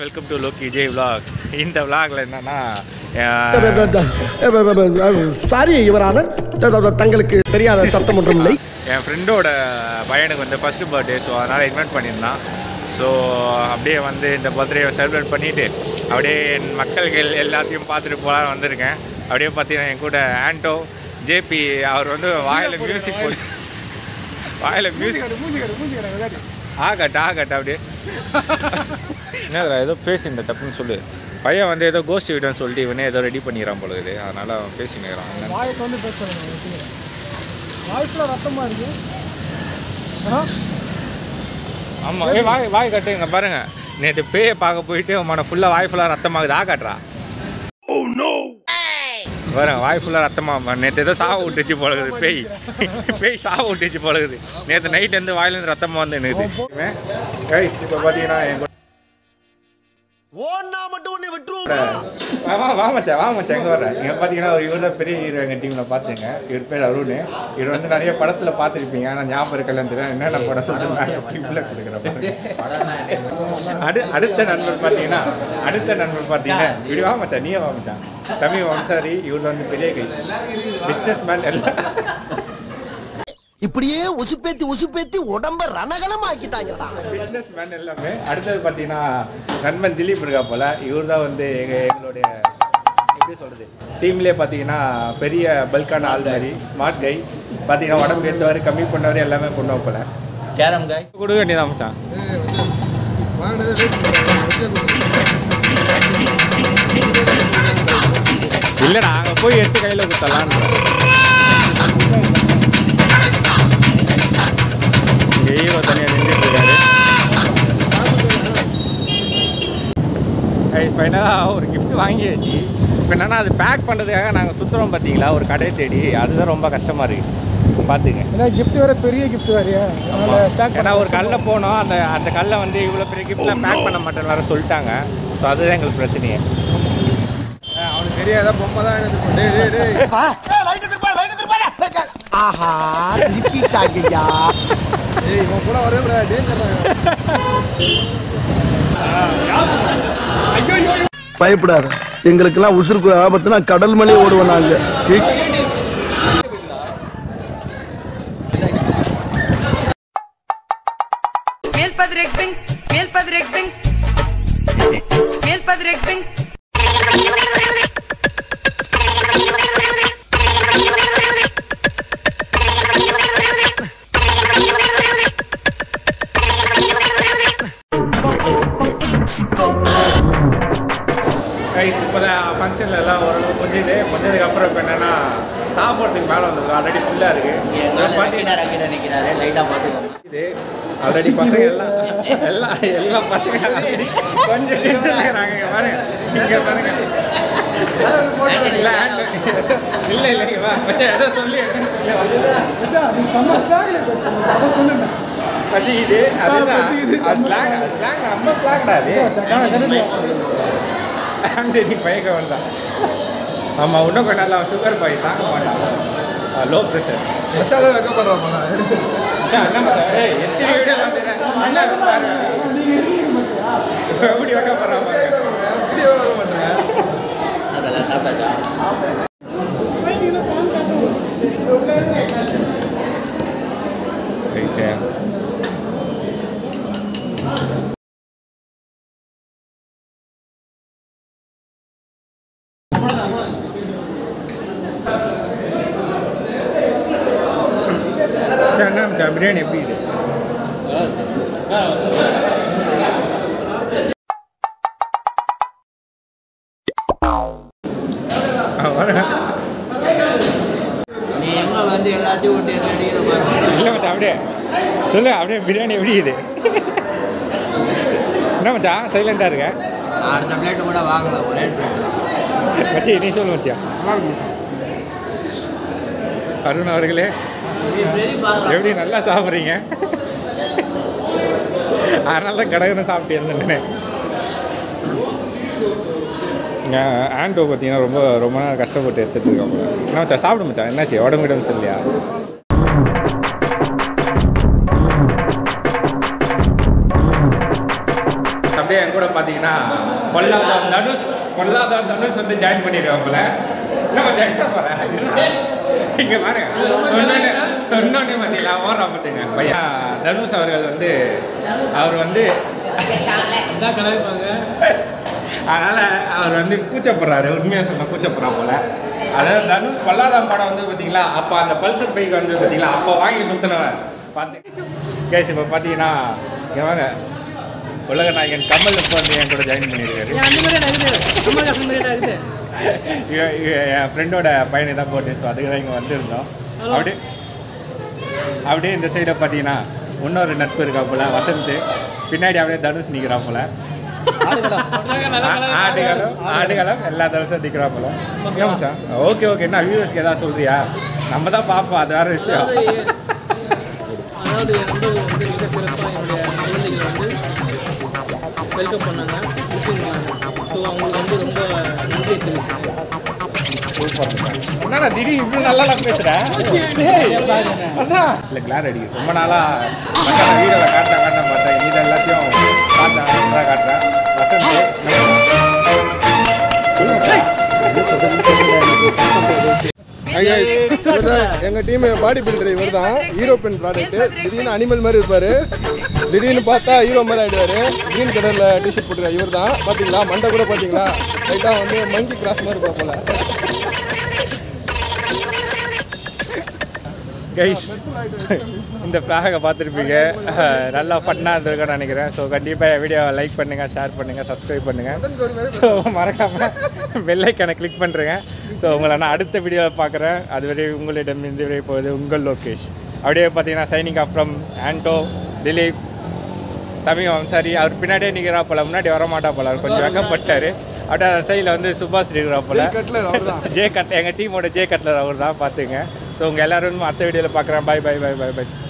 Welcome to Lokki J vlog இந்த விலாகில் என்னன்னா சாரி யுவரான தங்களுக்கு தெரியாத சத்தம் ஒன்றும் இல்லை என் ஃப்ரெண்டோட பையனுக்கு வந்து ஃபஸ்ட்டு பர்த்டே ஸோ அதனால் இன்வைட் பண்ணியிருந்தான் ஸோ அப்படியே வந்து இந்த பர்த்டேவை செலிப்ரேட் பண்ணிவிட்டு அப்படியே என் மக்கள்கள் எல்லாத்தையும் பார்த்துட்டு போகலான்னு வந்திருக்கேன் அப்படியே பார்த்தீங்கன்னா என் கூட ஆண்டோ ஜேபி அவர் வந்து வாயில் மியூசிக் போட்டு வாயில் மியூசிக் ஆகட்ட ஆகட்ட அப்படியே என்னதுடா ஏதோ பேசி இந்த டப்புன்னு சொல்லு பையன் வந்து ஏதோ கோஸ்ட் வீடுன்னு சொல்லிட்டு இவனே ஏதோ ரெடி பண்ணிக்கிறான் போல இது அதனால் அவன் பேசினுக்கிறான் என்னன்னு வாய்க்கு வந்து பேசுகிறேன் வாய்க்குள்ள ரத்தமா இருக்கு ஆ? ஆமாம் ஏய் வாய் வாய் கட்டு இங்கே பாருங்க நேற்று பேயை பார்க்க போயிட்டு உமான ஃபுல்லாக வாய் ஃபுல்லாக ரத்தமாகுது ஆ காட்டுறா பாருங்க வாய் ஃபுல்லாக ரத்தமாக நேற்று ஏதோ சாவ விட்டுச்சு போலகுது பேய் பேய் சாவ விட்டுச்சு போலகுது நேற்று நைட் வந்து வாயிலேருந்து ரத்தமாக வந்து நிற்குது கைஸ் இப்போ பார்த்தீங்கன்னா என் கூட ஓன்னா மட்டும் உன்னை விட்டுருவோம் வா வா மச்சான் வா மச்சான் எங்கே வர்றேன் இங்கே பார்த்தீங்கன்னா ஒரு இவர் தான் பெரிய ஹீரோ எங்கள் டீமில் பார்த்துங்க இவர் பேர் அருண் இவர் வந்து நிறைய படத்தில் பார்த்துருப்பீங்க ஆனால் ஞாபகம் இருக்கலன்னு தெரியும் என்னென்ன படம் சொல்லிட்டு கிஃப்டில் கொடுக்குறேன் அடு அடுத்த நண்பர் பார்த்தீங்கன்னா அடுத்த நண்பர் பார்த்தீங்கன்னா இப்படி வா மச்சான் நீயே வா மச்சான் தமிழ் வம்சாரி இவர் வந்து பெரிய கை பிஸ்னஸ் மேன் எல்லாம் இப்படியே உசுப்பேத்தி உசுப்பேத்தி உடம்ப ரணகலம் ஆக்கிட்டாங்கடா பிஸ்னஸ் மேன் எல்லாமே அடுத்தது பார்த்தீங்கன்னா நண்பன் திலீப் இருக்கா போல இவர் தான் வந்து எங்கள் எங்களுடைய எப்படி சொல்கிறது டீம்லேயே பார்த்தீங்கன்னா பெரிய பல்கான ஆள் மாதிரி ஸ்மார்ட் கை பார்த்தீங்கன்னா உடம்பு ஏற்றவர் கம்மி பண்ணவர் எல்லாமே பண்ணுவோம் போல கேரம் காய் கொடுக்க வேண்டியதான் மச்சான் இல்லைடா அங்கே போய் எடுத்து கையில் கொடுத்தலான்ற இங்கே ஹீரோ தனியாக நின்றுட்டு இருக்காரு ஃபைனலாக ஒரு gift வாங்கியாச்சு இப்போ என்னன்னா அது பேக் பண்ணுறதுக்காக நாங்கள் சுற்றுறோம் பார்த்தீங்களா ஒரு கடையை தேடி அதுதான் ரொம்ப கஷ்டமாக இருக்குது பார்த்துங்க ஏன்னா கிஃப்ட் வேற பெரிய கிஃப்ட் வேறையா அதனால பேக் ஏன்னா ஒரு கல்ல போனோம் அந்த அந்த கல்லை வந்து இவ்வளோ பெரிய கிஃப்ட்லாம் பேக் பண்ண மாட்டேன்னு வேறு சொல்லிட்டாங்க ஸோ அதுதான் எங்களுக்கு பிரச்சனையே அவனுக்கு தெரியாத பொம்மை தான் எனக்கு டேய் டேய் டேய் ஆஹா திருப்பிட்டாங்கய்யா டேய் இவன் கூட வரவே கூடாது டேஞ்சர் பயப்படாத எங்களுக்கெல்லாம் உசுருக்கு ஆபத்துனா கடல் மலை ஓடுவோம் நாங்க Meelpadrekting, meelpadrekting, meelpadrekting. கைஸ் இப்போ தான் ஃபங்க்ஷனில் எல்லாம் ஓரளவு கொஞ்சது கொஞ்சதுக்கப்புறம் இப்போ என்னென்னா சாப்பிட்றதுக்கு மேலே வந்தது ஆல்ரெடி ஃபுல்லாக இருக்குது பார்த்தீங்கன்னா இது ஆல்ரெடி பசங்க எல்லாம் எல்லாம் எல்லா பசங்க already கொஞ்சம் டென்ஷன் ஆகிறாங்க இங்கே பாருங்க இங்கே பாருங்க இல்லை இல்லை இல்லை இங்கே வா மச்சான் ஏதோ சொல்லி மச்சான் நீ செம்ம ஸ்டாக்ல பேசுறேன் அதான் சொல்லுங்க மச்சி இது அதுதான் மச்சி, இது அது ஸ்லாங் ஸ்லாங் நம்ம ஸ்லாங்டா அது ஆண்டனி பயக்க வந்தான் ஆமாம் இன்னும் கொஞ்சம் நல்லா சுகர் பாய் தாங்க மாட்டான் லோ ப்ரெஷர் மச்சாதான் வைக்க போறான் மச்சான் என்ன மச்சான் ஏய் எத்தனை வீடியோ வந்துடுறேன் என்ன பாருங்க எப்படி வைக்க போகிறான் பாருங்க வீடியோ வர மாட்டேன் ரைட்டு மச்சான், என்ன மச்சான் பிரியாணி எப்படி இது ஆ, வரேன். நீ எங்க வந்து எல்லாத்தையும் விட்டு எங்க அடிக்கிற பாரு இல்லை மச்சான் அப்படியே சொல்லு அப்படியே பிரியாணி எப்படி இது என்ன மச்சான் சைலண்டாக இருக்க நான் அடுத்த பிளேட்டு கூட வாங்கல ஒரே பிளேட் தான் மச்சி நீ சொல்லு மச்சான் அருண் அவர்களே பெரிய பாருங்க எப்படி நல்லா சாப்பிட்றீங்க அதனால தான் கடகன்னு சாப்பிட்டு இருந்தேன் ஆண்டோ பார்த்தீங்கன்னா ரொம்ப ரொம்ப நேரம் கஷ்டப்பட்டு எடுத்துகிட்டு இருக்காங்க என்ன மச்சான் சாப்பிடு மச்சான் என்னாச்சு உடம்பு கிடம்பு சரியில்லையா அப்படியே என் கூட பார்த்தீங்கன்னா பொல்லாதவன் தனுஷ் பொல்லாதவன் தனுஷ் வந்து ஜாயின் பண்ணிடுவாப்புல நம்ம ஜாயின் போகிறேன் இங்கே பாருங்க சொன்னோன்னே சொன்னோன்னே பார்த்தீங்களா ஓடுறா பார்த்துங்க பையன் தனுஷ் அவர்கள் வந்து அவர் வந்து இதான் கலாய்ப்பாங்க அதனால் அவர் வந்து கூச்சப்படுறாரு உண்மையாக சொன்ன கூச்சப்படுறான் போல அதாவது தனுஷ் பல்லாதாம் படம் வந்து பார்த்தீங்களா அப்போ அந்த பல்சர் பைக் வந்து பார்த்தீங்களா அப்போ வாங்கி சுற்றினவன் பார்த்து கேஸ் இப்போ பார்த்தீங்கன்னா இங்க வாங்க உலக நாயகன் கமல் இப்போ வந்து என் கூட ஜாயின் பண்ணியிருக்காரு அந்த மாதிரி இருக்குது கமல்ஹாசன் மாதிரி இருக்குது இவ- இவ- என் ஃப்ரெண்டோட பையனை தான் போட்டு ஸோ அதுக்கு தான் இங்கே வந்திருந்தோம் அப்படியே அப்படியே இந்த சைடை பார்த்தீங்கன்னா இன்னொரு நட்பு இருக்கா போல வசந்த் பின்னாடி அப்படியே தனுஷ் நிற்கிறா போல ஆ- ஆடுகளம் ஆடுகளம் எல்லா தனுஷும் நிற்கிறா போல ஏன் மச்சான் ஓகே ஓகே என்ன வியூவர்ஸ்க்கு ஏதாவது சொல்றியா நம்ம தான் பார்ப்போம் அது வேற விஷயம் அதாவது என் நண்பர்கள் வந்து மிக சிறப்பாக என்னுடைய குழந்தைகளை வந்து வெல்கம் பண்ணாங்க ரிசீவ் பண்ணாங்க ஸோ அவங்களுக்கு வந்து ரொம்ப நன்றியை தெரிவிச்சேன் என்னடா திடீர் இப்படி நல்லா நான் பேசுகிறேன் அதான் இல்லை கிளார் அடிக்குது ரொம்ப நாளாக மச்சான் வீடியோவில் காட்டேன் காட்டேன் பார்த்தேன் இது எல்லாத்தையும் பார்த்தேன் நல்லா காட்டுறேன் வசந்த் எங்க டீம் பாடி பில்டர் இவர் தான் ஹீரோ பென் ப்ராடக்ட் திடீர்னு அனிமல் மாதிரி இருப்பாரு திடீர்னு பார்த்தா ஹீரோ மாதிரி ஆயிடுவாரு கிரீன் கலர்ல டிஷர்ட் போட்டுருக்காரு இவர் தான் பாத்தீங்களா மண்டை கூட பாத்தீங்களா லைட்டா வந்து மங்கி கிராஸ் மாதிரி இருப்பா போல கைஸ் இந்த ஃப்ளாகை பார்த்துருப்பீங்க அஹ், நல்லா ஃபன்னாக இருந்திருக்கும்னு நினைக்கிறேன் ஸோ கண்டிப்பாக வீடியோவை லைக் பண்ணுங்கள் ஷேர் பண்ணுங்கள் சப்ஸ்கிரைப் பண்ணுங்கள் ஸோ மறக்காமல் பெல்லைக்கானை கிளிக் பண்ணுறேங்க ஸோ உங்களை நான் அடுத்த வீடியோவில் பார்க்குறேன் அதுவரை உங்களிடம் இந்த விரை போகுது உங்கள் லோகேஷ் அப்படியே பார்த்தீங்கன்னா signing off from Anto Dileep Tamil வம்சாரி அவர் பின்னாடியே நிற்கிறா போல முன்னாடி வர மாட்டா போல அவர் கொஞ்சம் வெக்கப்பட்டார் அப்படியே அந்த சைடில் வந்து சுபாஷ் இருக்கிறா போல கட்லர் அவர்தான் ஜே கட் எங்கள் டீமோட ஜே கட்லர் அவர் தான் பார்த்துங்க ஸோ உங்கள் எல்லாரும் அடுத்த வீடியோவில் பார்க்குறேன் bye bye bye bye by